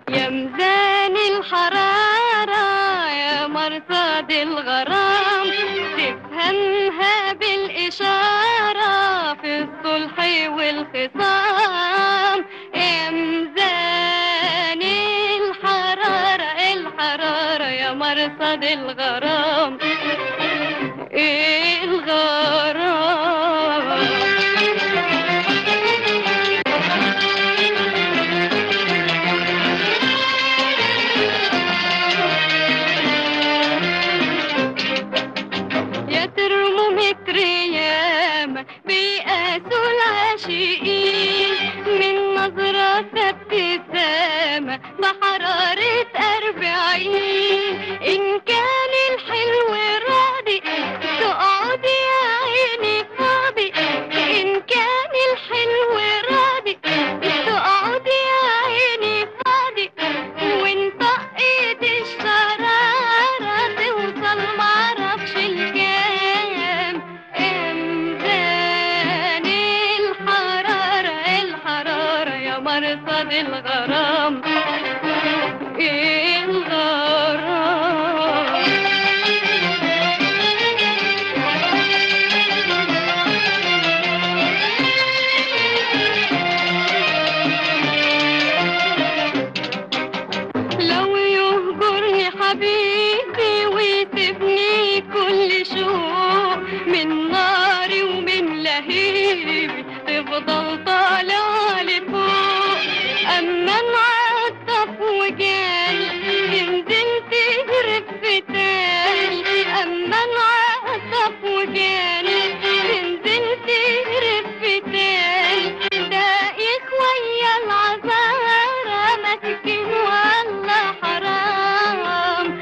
يا ميزان الحرارة يا مرصد الغرام تفهمها بالإشارة في الصلح والخصام يا ميزان الحرارة الحرارة يا مرصد الغرام يا ترمومتر ياما بيقاسوا العاشقين من نظرة ابتسامة بحرارة أربعين إن كان الحلو راضي تقعد يا عيني فاضي إن كان الحلو راضي تقعد يا عيني فاضي وإن طقت الشرارة توصل معرفش الكام امتان الحرارة الحرارة يا مرصد الغرام لو يهجرني حبيبي ويسيبني كل شوق من ناري ومن لهيبي تفضل طالع لفوق اما انعطف وجالي نزلت هرب تاني اما انعطف وجالي نزلت هرب تاني دايخ ويا العذارى مسكين والله حرام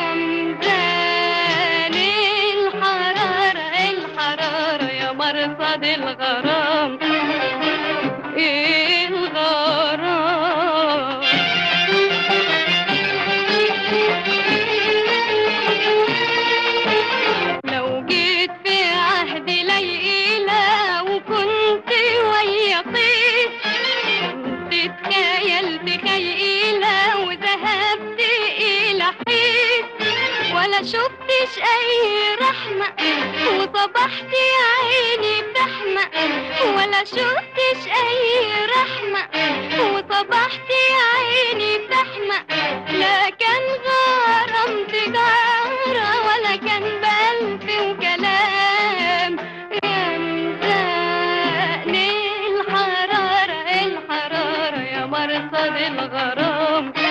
امزان الحرارة الحرارة يا مرصد الغرام الغرام لو جيت في عهد ليلى وكنت ويا طيف تتخيل تخيلة وذهبت إلى حيث ولا شفتش أي رحمة وصبحت يا عيني بتحمق ولا شفتش أي رحمة وصبحت يا عيني بتحمق لا كان غرام تجارة ولا كان بلف وكلام يا ميزان الحرارة الحرارة يا مرصد الغرام